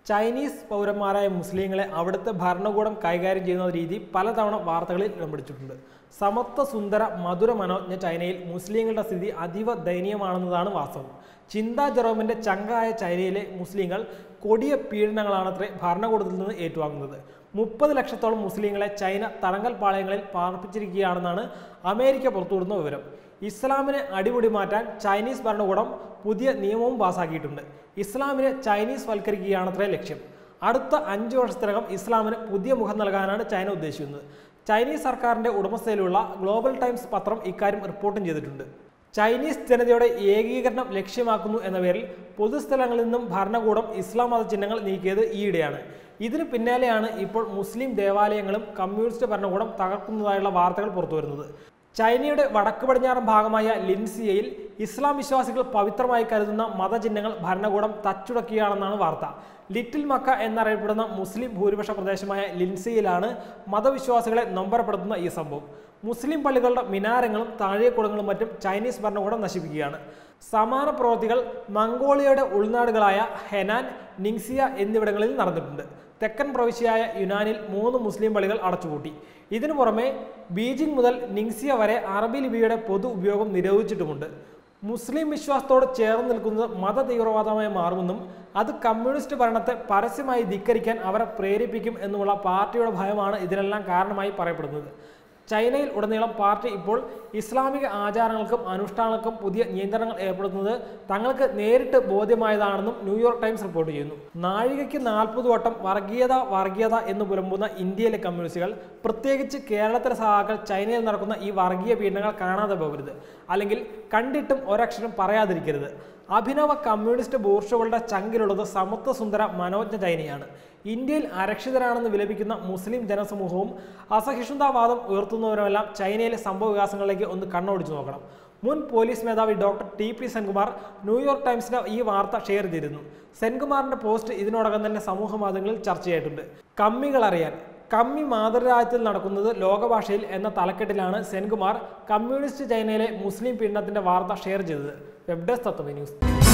Chinese പൗരന്മാരായ മുസ്ലിങ്ങളെ അവിടുത്തെ ഭരണകൂടം കൈകാര്യം ചെയ്യുന്ന രീതി പലതവണ വാർത്തകളിൽ ഇടം പിടിച്ചിട്ടുണ്ട് സമത്വ സുന്ദര മധുര മനോജ്ഞ ചൈനയിൽ മുസ്ലിങ്ങളുടെ സ്ഥിതി അതീവ ദയനീയമാണെന്നതാണ് വാസ്തവം ചിന്താ ജെറോമിന്റെ ചങ്കായ ചൈനയിലെ മുസ്ലിങ്ങൾ കൊടിയ പീഡനങ്ങളാണത്രേ ഭരണകൂടത്തിൽ നിന്ന് ഏറ്റുവാങ്ങുന്നത് മുപ്പത് ലക്ഷത്തോളം മുസ്ലിങ്ങളെ ചൈന തടങ്കൽ പാളയങ്ങളിൽ പാർപ്പിച്ചിരിക്കുകയാണെന്നാണ് അമേരിക്ക പുറത്തുവിടുന്ന വിവരം ഇസ്ലാമിനെ അടിമുടി മാറ്റാൻ ചൈനീസ് ഭരണകൂടം പുതിയ നിയമവും പാസാക്കിയിട്ടുണ്ട് ഇസ്ലാമിനെ ചൈനീസ് വൽക്കരിക്കുകയാണത്രേ ലക്ഷ്യം അടുത്ത അഞ്ച് വർഷത്തിനകം ഇസ്ലാമിന് പുതിയ മുഖം നൽകാനാണ് ചൈന ഉദ്ദേശിക്കുന്നത് ചൈനീസ് സർക്കാരിന്റെ ഉടമസ്ഥയിലുള്ള ഗ്ലോബൽ ടൈംസ് പത്രം ഇക്കാര്യം റിപ്പോർട്ടും ചെയ്തിട്ടുണ്ട് ചൈനീസ് ജനതയുടെ ഏകീകരണം ലക്ഷ്യമാക്കുന്നു എന്ന പേരിൽ പൊതുസ്ഥലങ്ങളിൽ നിന്നും ഭരണകൂടം ഇസ്ലാം മത ചിഹ്നങ്ങൾ നീക്കിയത് ഈയിടെയാണ് ഇതിന് പിന്നാലെയാണ് ഇപ്പോൾ മുസ്ലിം ദേവാലയങ്ങളും കമ്മ്യൂണിസ്റ്റ് ഭരണകൂടം തകർക്കുന്നതായുള്ള വാർത്തകൾ പുറത്തുവരുന്നത് ചൈനയുടെ വടക്ക് പടിഞ്ഞാറൻ ഭാഗമായ ലിൻസിയയിൽ ഇസ്ലാം വിശ്വാസികൾ പവിത്രമായി കരുതുന്ന മതചിഹ്നങ്ങൾ ഭരണകൂടം തച്ചുടക്കുകയാണെന്നാണ് വാർത്ത ലിറ്റിൽ മക്ക എന്നറിയപ്പെടുന്ന മുസ്ലിം ഭൂരിപക്ഷ പ്രദേശമായ ലിൻസിയയിലാണ് മതവിശ്വാസികളെ നൊമ്പരപ്പെടുത്തുന്ന ഈ സംഭവം മുസ്ലിം പള്ളികളുടെ മിനാരങ്ങളും താഴേക്കുടങ്ങളും മറ്റും ചൈനീസ് ഭരണകൂടം നശിപ്പിക്കുകയാണ് സമാന പ്രവൃത്തികൾ മംഗോളിയയുടെ ഉൾനാടുകളായ ഹെനാൻ നിങ്സിയ എന്നിവിടങ്ങളിൽ നടന്നിട്ടുണ്ട് തെക്കൻ പ്രവിശ്യയായ യുനാനിൽ മൂന്ന് മുസ്ലിം പള്ളികൾ അടച്ചുപൂട്ടി ഇതിനു പുറമെ ബീജിംഗ് മുതൽ നിങ്സിയ വരെ അറബി ലിപിയുടെ പൊതു ഉപയോഗം നിരോധിച്ചിട്ടുമുണ്ട് മുസ്ലിം വിശ്വാസത്തോട് ചേർന്ന് നിൽക്കുന്നത് മത തീവ്രവാദമായി മാറുമെന്നും അത് കമ്മ്യൂണിസ്റ്റ് ഭരണത്തെ പരസ്യമായി ധിക്കരിക്കാൻ അവരെ പ്രേരിപ്പിക്കും എന്നുമുള്ള പാർട്ടിയുടെ ഭയമാണ് ഇതിനെല്ലാം കാരണമായി പറയപ്പെടുന്നത് ചൈനയിൽ ഉടനീളം പാർട്ടി ഇപ്പോൾ ഇസ്ലാമിക ആചാരങ്ങൾക്കും അനുഷ്ഠാനങ്ങൾക്കും പുതിയ നിയന്ത്രണങ്ങൾ ഏർപ്പെടുത്തുന്നത് തങ്ങൾക്ക് നേരിട്ട് ബോധ്യമായതാണെന്നും ന്യൂയോർക്ക് ടൈംസ് റിപ്പോർട്ട് ചെയ്യുന്നു നാഴികയ്ക്ക് നാൽപ്പത് വട്ടം വർഗീയത വർഗീയത എന്ന് പുലമ്പുന്ന ഇന്ത്യയിലെ കമ്മ്യൂണിസ്റ്റുകൾ പ്രത്യേകിച്ച് കേരളത്തിലെ സഹാക്കൾ ചൈനയിൽ നടക്കുന്ന ഈ വർഗീയ പീഡനങ്ങൾ കാണാതെ പോകരുത് അല്ലെങ്കിൽ കണ്ടിട്ടും ഒരക്ഷരം പറയാതിരിക്കരുത് അഭിനവ കമ്മ്യൂണിസ്റ്റ് ബൂർഷകളുടെ ചങ്കിലുള്ളത് സമത്വ സുന്ദര മനോജ്ഞ ചൈനയാണ് ഇന്ത്യയിൽ അരക്ഷിതരാണെന്ന് വിലപിക്കുന്ന മുസ്ലിം ജനസമൂഹവും അസഹിഷ്ണുതാവാദം ഉയർത്തുന്നവരുമെല്ലാം ചൈനയിലെ സംഭവ വികാസങ്ങളിലേക്ക് ഒന്ന് കണ്ണോടിച്ചു നോക്കണം മുൻ പോലീസ് മേധാവി doctor T P Senkumar New York ടൈംസിന് ഈ വാർത്ത ഷെയർ ചെയ്തിരുന്നു സെൻകുമാറിന്റെ പോസ്റ്റ് ഇതിനോടകം തന്നെ സമൂഹ മാധ്യമങ്ങളിൽ ചർച്ചയായിട്ടുണ്ട് കമ്മികൾ അറിയാൻ കമ്മി മാതൃരാജ്യത്തിൽ നടക്കുന്നത് ലോകഭാഷയിൽ എന്ന തലക്കെട്ടിലാണ് സെൻകുമാർ കമ്മ്യൂണിസ്റ്റ് ചൈനയിലെ മുസ്ലിം പീഡനത്തിന്റെ വാർത്ത ഷെയർ ചെയ്തത് വെബ് ഡെസ്ക് തത്വമി ന്യൂസ്